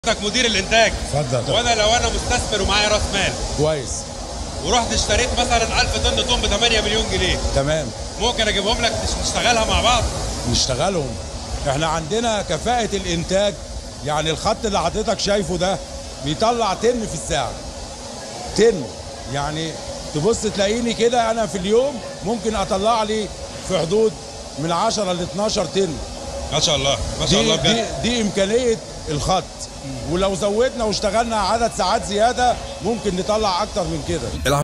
حضرتك مدير الانتاج اتفضل طبعا. وانا لو انا مستثمر ومعايا راس مال كويس ورحت اشتريت مثلا 1000 طن طن ب 8 مليون جنيه تمام ممكن اجيبهم لك نشتغلها مع بعض نشتغلهم احنا عندنا كفاءة الانتاج يعني الخط اللي حضرتك شايفه ده بيطلع طن في الساعة طن يعني تبص تلاقيني كده انا في اليوم ممكن اطلع لي في حدود من 10 ل 12 طن ما شاء الله ما شاء دي, الله دي, بجد دي امكانية الخط ولو زودنا واشتغلنا عدد ساعات زيادة ممكن نطلع اكتر من كده